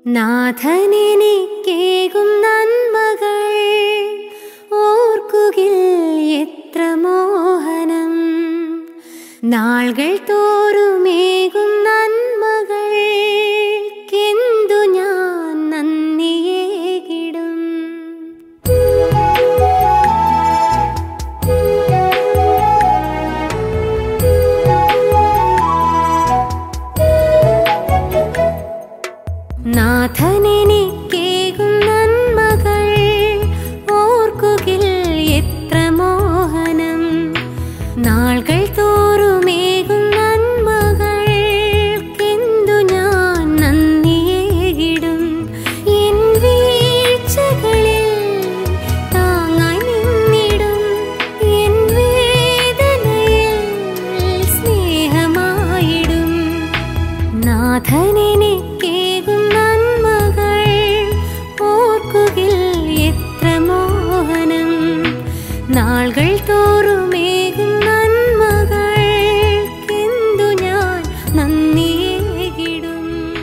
നാഥനെനിക്കേകും നന്മകൾ ഓർക്കുകിൽ എത്ര മോഹനം നാൾകൾ തോറുമേകും നന്മകൾക്കെന്തു ഞാൻ നന്ദിയേകിടും നാഥനെനിക്കേകും നന്മകൾ ഓർക്കുകിൽ എത്ര മോഹനം നാൾകൾ തോറുമേകും നന്മകൾക്കെന്തു ഞാൻ നന്ദിയേകിടും എൻ വീഴ്ചകളിൽ താങ്ങായി നിന്നിടും എൻ വേദനയിൽ സ്നേഹമായിടും നാഥനെനിക്കേകും നന്മകൾ ഓർക്കുകിൽ എത്ര മോഹനം നാൾകൾ തോറുമേകും നന്മകൾക്കെന്തു ഞാൻ നന്ദിയേകിടും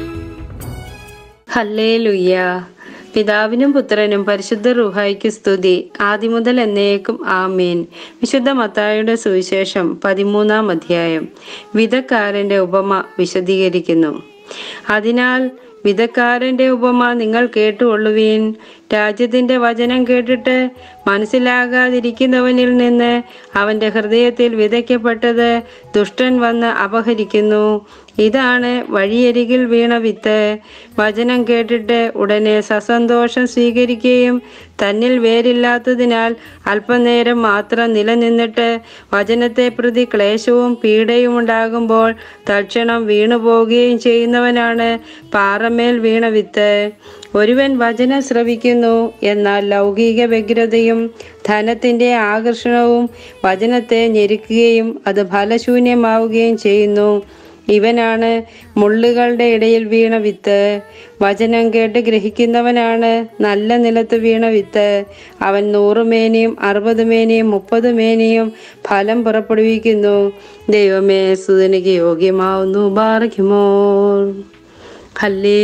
ഹല്ലേലുയ്യ പിതാവിനും പുത്രനും പരിശുദ്ധ റുഹായിക്ക് സ്തുതി ആദ്യം മുതൽ എന്നേക്കും ആമേൻ വിശുദ്ധ മത്തായുടെ സുവിശേഷം പതിമൂന്നാം അധ്യായം വിധക്കാരന്റെ ഉപമ വിശദീകരിക്കുന്നു അതിനാൽ വിധക്കാരന്റെ ഉപമ നിങ്ങൾ കേട്ടുകൊള്ളുവീൻ രാജ്യത്തിന്റെ വചനം കേട്ടിട്ട് മനസ്സിലാകാതിരിക്കുന്നവനിൽ നിന്ന് അവന്റെ ഹൃദയത്തിൽ വിതയ്ക്കപ്പെട്ടത് ദുഷ്ടൻ വന്ന് അപഹരിക്കുന്നു ഇതാണ് വഴിയരികിൽ വീണ വിത്ത് വചനം കേട്ടിട്ട് ഉടനെ സസന്തോഷം സ്വീകരിക്കുകയും തന്നിൽ വേരില്ലാത്തതിനാൽ അല്പനേരം മാത്രം നിലനിന്നിട്ട് വചനത്തെ പ്രതി ക്ലേശവും പീഡയും ഉണ്ടാകുമ്പോൾ തൽക്ഷണം വീണുപോകുകയും ചെയ്യുന്നവനാണ് പാറമേൽ വീണ വിത്ത് ഒരുവൻ വചനം ശ്രവിക്കുന്നു എന്നാൽ ലൗകിക വ്യഗ്രതയും ധനത്തിന്റെ ആകർഷണവും വചനത്തെ ഞെരുക്കുകയും അത് ഫലശൂന്യമാവുകയും ചെയ്യുന്നു ഇവനാണ് മുള്ളുകളുടെ ഇടയിൽ വീണ വിത്ത് വചനം കേട്ട് ഗ്രഹിക്കുന്നവനാണ് നല്ല നിലത്ത് വീണ വിത്ത് അവൻ നൂറ് മേനിയും അറുപത് മേനിയും മുപ്പത് മേനിയും ഫലം പുറപ്പെടുവിക്കുന്നു ദൈവമേ സുതനിക്ക് യോഗ്യമാവുന്നു ബാറയ്ക്കുമോ ഹല്ലേ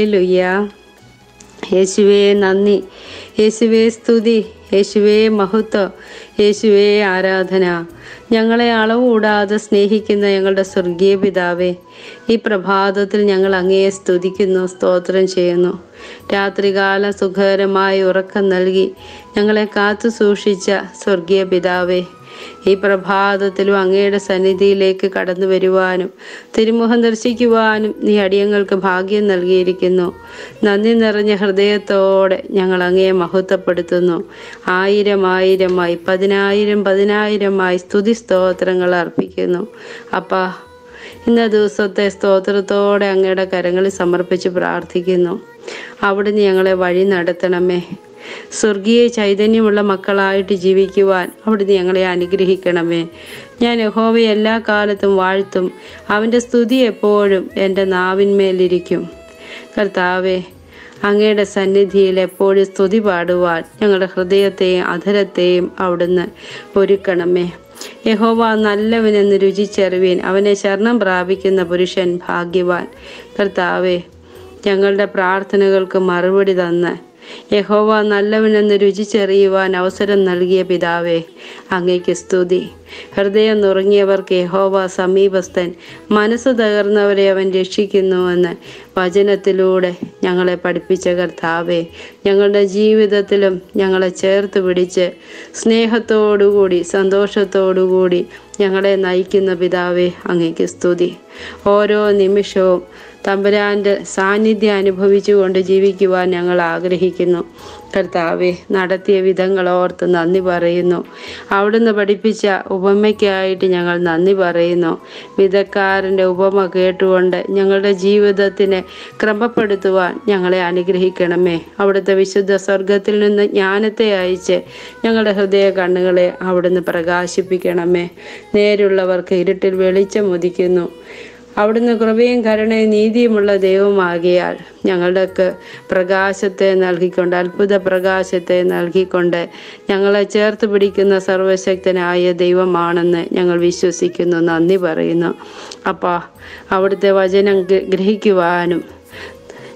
യേശുവേ നന്ദി യേശുവേ സ്തുതി യേശുവേ മഹത്വം യേശുവേ ആരാധന ഞങ്ങളെ അളവുകൂടാതെ സ്നേഹിക്കുന്ന ഞങ്ങളുടെ സ്വർഗീയ പിതാവേ ഈ പ്രഭാതത്തിൽ ഞങ്ങൾ അങ്ങയെ സ്തുതിക്കുന്നു സ്തോത്രം ചെയ്യുന്നു രാത്രികാലം സുഖകരമായ ഉറക്കം നൽകി ഞങ്ങളെ കാത്തു സൂക്ഷിച്ച സ്വർഗീയ പിതാവേ ഈ പ്രഭാതത്തിലും അങ്ങയുടെ സന്നിധിയിലേക്ക് കടന്നു വരുവാനും തിരുമുഖം ദർശിക്കുവാനും നീ അടിയങ്ങൾക്ക് ഭാഗ്യം നൽകിയിരിക്കുന്നു നന്ദി നിറഞ്ഞ ഹൃദയത്തോടെ ഞങ്ങൾ അങ്ങയെ മഹത്വപ്പെടുത്തുന്നു ആയിരം ആയിരമായി പതിനായിരം പതിനായിരമായി സ്തുതി സ്തോത്രങ്ങൾ അർപ്പിക്കുന്നു അപ്പാ ഇന്ന ദിവസത്തെ സ്തോത്രത്തോടെ അങ്ങയുടെ കരങ്ങളിൽ സമർപ്പിച്ച് പ്രാർത്ഥിക്കുന്നു അവിടുന്ന് ഞങ്ങളെ വഴി നടത്തണമേ സ്വർഗീയ ചൈതന്യമുള്ള മക്കളായിട്ട് ജീവിക്കുവാൻ അവിടുന്ന് ഞങ്ങളെ അനുഗ്രഹിക്കണമേ ഞാൻ യഹോവയെ എല്ലാ കാലത്തും വാഴ്ത്തും അവൻ്റെ സ്തുതി എപ്പോഴും എൻ്റെ നാവിന്മേലിരിക്കും കർത്താവെ അങ്ങയുടെ സന്നിധിയിൽ എപ്പോഴും സ്തുതി പാടുവാൻ ഞങ്ങളുടെ ഹൃദയത്തെയും അധരത്തെയും അവിടുന്ന് ഒരുക്കണമേ യഹോവ നല്ലവനെന്ന് രുചിച്ചറിവീൻ അവനെ ശരണം പ്രാപിക്കുന്ന പുരുഷൻ ഭാഗ്യവാൻ കർത്താവെ ഞങ്ങളുടെ പ്രാർത്ഥനകൾക്ക് മറുപടി തന്ന് യഹോവ നല്ലവനെന്ന് രുചിച്ചറിയുവാൻ അവസരം നൽകിയ പിതാവേ അങ്ങയ്ക്ക് സ്തുതി ഹൃദയം നുറങ്ങിയവർക്ക് യഹോവ സമീപസ്ഥൻ മനസ്സ് തകർന്നവരെ അവൻ രക്ഷിക്കുന്നുവെന്ന് വചനത്തിലൂടെ ഞങ്ങളെ പഠിപ്പിച്ച കർത്താവേ ഞങ്ങളുടെ ജീവിതത്തിലും ഞങ്ങളെ ചേർത്ത് പിടിച്ച് സ്നേഹത്തോടുകൂടി സന്തോഷത്തോടുകൂടി ഞങ്ങളെ നയിക്കുന്ന പിതാവേ അങ്ങയ്ക്ക് സ്തുതി ഓരോ നിമിഷവും തമ്പുരാൻ്റെ സാന്നിധ്യം അനുഭവിച്ചുകൊണ്ട് ജീവിക്കുവാൻ ഞങ്ങൾ ആഗ്രഹിക്കുന്നു കർത്താവെ നടത്തിയ വിധങ്ങൾ ഓർത്ത് നന്ദി പറയുന്നു അവിടുന്ന് പഠിപ്പിച്ച ഉപമയ്ക്കായിട്ട് ഞങ്ങൾ നന്ദി പറയുന്നു വിധക്കാരൻ്റെ ഉപമ കേട്ടുകൊണ്ട് ഞങ്ങളുടെ ജീവിതത്തിനെ ക്രമപ്പെടുത്തുവാൻ ഞങ്ങളെ അനുഗ്രഹിക്കണമേ അവിടുത്തെ വിശുദ്ധ സ്വർഗത്തിൽ നിന്ന് ജ്ഞാനത്തെ അയച്ച് ഞങ്ങളുടെ ഹൃദയ കണ്ണുകളെ അവിടുന്ന് പ്രകാശിപ്പിക്കണമേ നേരുള്ളവർക്ക് ഇരുട്ടിൽ വെളിച്ചം ഉദിക്കുന്നു അവിടുന്ന് കൃപയും കരുണയും നീതിയുമുള്ള ദൈവമാകിയാൽ ഞങ്ങളുടെക്ക് പ്രകാശത്തെ നൽകിക്കൊണ്ട് അത്ഭുത പ്രകാശത്തെ നൽകിക്കൊണ്ട് ഞങ്ങളെ ചേർത്ത് പിടിക്കുന്ന സർവശക്തനായ ദൈവമാണെന്ന് ഞങ്ങൾ വിശ്വസിക്കുന്നു നന്ദി പറയുന്നു അപ്പാ അവിടുത്തെ വചനം ഗ്ര- ഗ്രഹിക്കുവാനും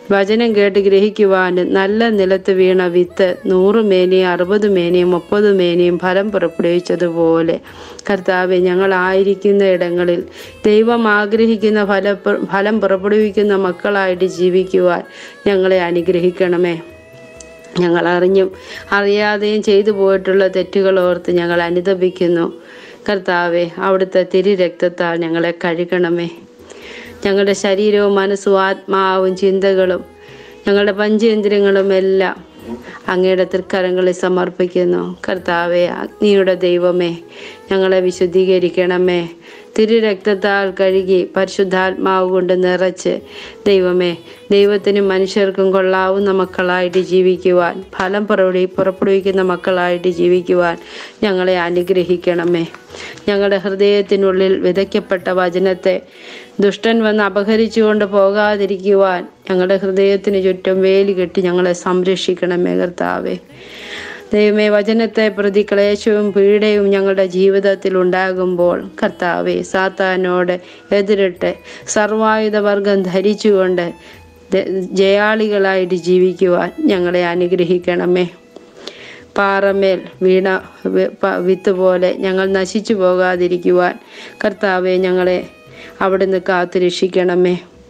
വചനം കേട്ട് ഗ്രഹിക്കുവാനും നല്ല നിലത്ത് വീണ വിത്ത് നൂറ് മേനിയും അറുപത് മേനിയും മുപ്പത് മേനിയും ഫലം പുറപ്പെടുവിച്ചതുപോലെ കർത്താവെ ഞങ്ങളായിരിക്കുന്ന ഇടങ്ങളിൽ ദൈവം ആഗ്രഹിക്കുന്ന ഫല ഫലം പുറപ്പെടുവിക്കുന്ന മക്കളായിട്ട് ജീവിക്കുവാൻ ഞങ്ങളെ അനുഗ്രഹിക്കണമേ ഞങ്ങൾ അറിഞ്ഞും അറിയാതെയും ചെയ്തു പോയിട്ടുള്ള തെറ്റുകൾ ഓർത്ത് ഞങ്ങൾ അനുദപിക്കുന്നു കർത്താവെ അവിടുത്തെ തിരു രക്തത്താൽ ഞങ്ങളെ കഴുകണമേ ഞങ്ങളുടെ ശരീരവും മനസ്സും ആത്മാവും ചിന്തകളും ഞങ്ങളുടെ പഞ്ചേന്ദ്രിയങ്ങളും എല്ലാം അങ്ങയുടെ തൃക്കരങ്ങളിൽ സമർപ്പിക്കുന്നു കർത്താവെ അഗ്നിയുടെ ദൈവമേ ഞങ്ങളെ വിശുദ്ധീകരിക്കണമേ തിരു രക്തത്താൽ കഴുകി പരിശുദ്ധാത്മാവ് കൊണ്ട് നിറച്ച് ദൈവമേ ദൈവത്തിനും മനുഷ്യർക്കും കൊള്ളാവുന്ന മക്കളായിട്ട് ജീവിക്കുവാൻ ഫലം പുറപ്പെടുവി പുറപ്പെടുവിക്കുന്ന മക്കളായിട്ട് ജീവിക്കുവാൻ ഞങ്ങളെ അനുഗ്രഹിക്കണമേ ഞങ്ങളുടെ ഹൃദയത്തിനുള്ളിൽ വിതയ്ക്കപ്പെട്ട വചനത്തെ ദുഷ്ടൻ വന്ന് അപഹരിച്ചുകൊണ്ട് പോകാതിരിക്കുവാൻ ഞങ്ങളുടെ ഹൃദയത്തിന് ചുറ്റും വേലി കെട്ടി ഞങ്ങളെ സംരക്ഷിക്കണമേ കർത്താവേ ദൈവമേ വചനത്തെ പ്രതി ക്ലേശവും പീഡയും ഞങ്ങളുടെ ജീവിതത്തിൽ ഉണ്ടാകുമ്പോൾ കർത്താവെ സാത്താനോട് എതിരിട്ട് സർവായുധ വർഗം ധരിച്ചുകൊണ്ട് ദ- ജയാളികളായിട്ട് ജീവിക്കുവാൻ ഞങ്ങളെ അനുഗ്രഹിക്കണമേ പാറമേൽ വീണ വി- പ- വിത്ത് പോലെ ഞങ്ങൾ നശിച്ചു പോകാതിരിക്കുവാൻ കർത്താവെ ഞങ്ങളെ അവിടുന്ന് കാത്തുരക്ഷിക്കണമേ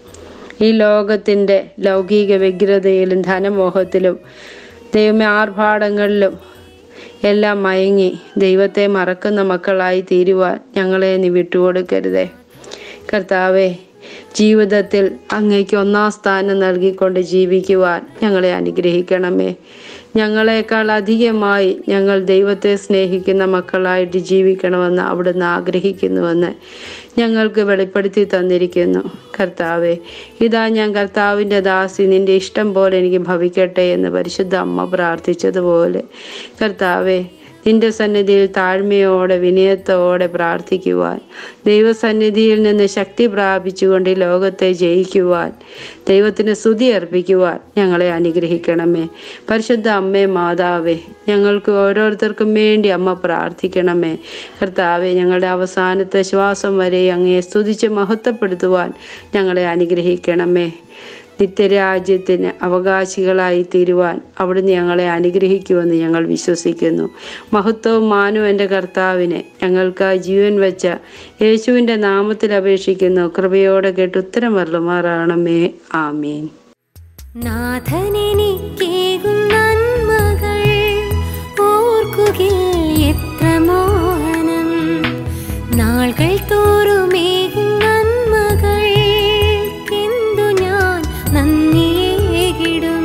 ഈ ലോകത്തിൻ്റെ ലൗകിക വ്യഗ്രതയിലും ധനമോഹത്തിലും ദൈവമേ ആർഭാടങ്ങളിലും എല്ലാം മയങ്ങി ദൈവത്തെ മറക്കുന്ന മക്കളായി തീരുവാൻ ഞങ്ങളെ നീ വിട്ടുകൊടുക്കരുതേ കർത്താവെ ജീവിതത്തിൽ അങ്ങേക്ക് ഒന്നാം സ്ഥാനം നൽകിക്കൊണ്ട് ജീവിക്കുവാൻ ഞങ്ങളെ അനുഗ്രഹിക്കണമേ ഞങ്ങളെക്കാൾ അധികമായി ഞങ്ങൾ ദൈവത്തെ സ്നേഹിക്കുന്ന മക്കളായിട്ട് ജീവിക്കണമെന്ന് അവിടുന്ന് ആഗ്രഹിക്കുന്നുവെന്ന് ഞങ്ങൾക്ക് വെളിപ്പെടുത്തി തന്നിരിക്കുന്നു കർത്താവെ ഇതാ ഞാൻ കർത്താവിൻ്റെ ദാസി നിന്റെ ഇഷ്ടം പോലെ എനിക്ക് ഭവിക്കട്ടെ എന്ന് പരിശുദ്ധ അമ്മ പ്രാർത്ഥിച്ചതുപോലെ കർത്താവെ നിന്റെ സന്നിധിയിൽ താഴ്മയോടെ വിനയത്തോടെ പ്രാർത്ഥിക്കുവാൻ ദൈവസന്നിധിയിൽ നിന്ന് ശക്തി പ്രാപിച്ചുകൊണ്ട് ഈ ലോകത്തെ ജയിക്കുവാൻ ദൈവത്തിന് സ്തുതി അർപ്പിക്കുവാൻ ഞങ്ങളെ അനുഗ്രഹിക്കണമേ പരിശുദ്ധ അമ്മേ മാതാവേ ഞങ്ങൾക്ക് ഓരോരുത്തർക്കും വേണ്ടി അമ്മ പ്രാർത്ഥിക്കണമേ കർത്താവെ ഞങ്ങളുടെ അവസാനത്തെ ശ്വാസം വരെ അങ്ങയെ സ്തുതിച്ച് മഹത്വപ്പെടുത്തുവാൻ ഞങ്ങളെ അനുഗ്രഹിക്കണമേ നിത്യരാജ്യത്തിന് അവകാശികളായി തീരുവാൻ അവിടുന്ന് ഞങ്ങളെ അനുഗ്രഹിക്കുമെന്ന് ഞങ്ങൾ വിശ്വസിക്കുന്നു മഹത്വവും മാനവും എൻ്റെ കർത്താവിനെ ഞങ്ങൾക്കായി ജീവൻ വെച്ച യേശുവിൻ്റെ നാമത്തിൽ അപേക്ഷിക്കുന്നു കൃപയോടെ കേട്ട് ഉത്തരം വരളുമാറാണമേ ആമീൻ നാഥനെനിക്കേകും നന്മകൾ ഓർക്കുകിൽ എത്ര മോഹനം നാൾകൾ തോറുമേകും നന്മകൾ എന്തു ഞാൻ നന്ദിയേകിടും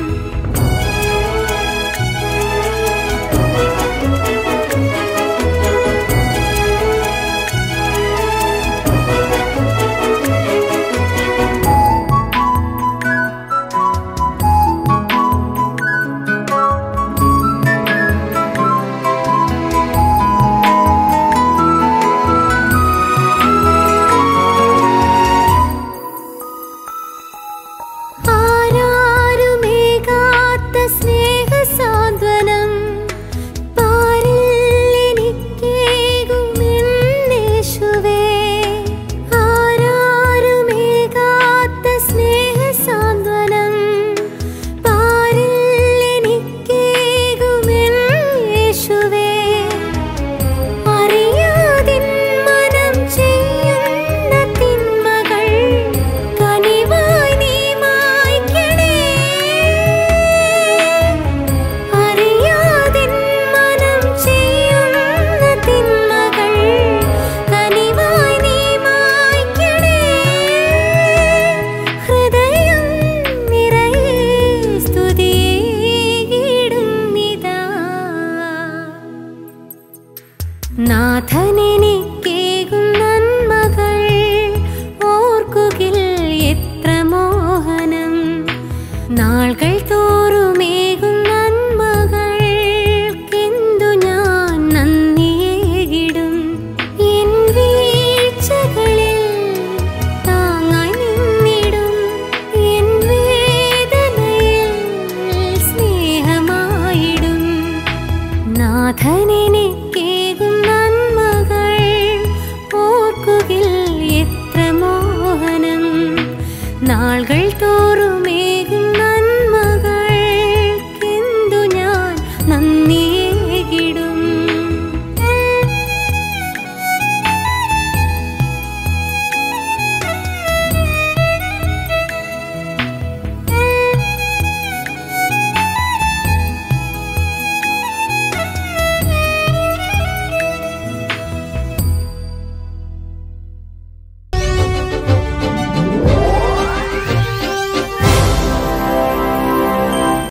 ആരാരുമേകാത്ത സ്നേഹസാന്ത്വനം പാരിൽ എനിക്കേകുമെന്നേശുവേ ആരാരുമേകാത്ത സ്നേഹസാന്ത്വനം പാരിൽ എനിക്കേകുമെന്നേശുവേ അറിയാതിൻ മനം ചെയ്യുന്ന തിന്മകൾ കനിവായി നീ മായ്ക്കണേ അറിയാതിൻ മനം ചെയ്യുന്ന തിന്മകൾ കനിവായി നീ മായ്ക്കണേ ഹൃദയം നിറയെ സ്തുതിയിടുന്നിതാ നാഥനെനിക്കേകും നന്മകൾ ഓർക്കുകിൽ എത്ര മോഹനം നാൾകൾ തോ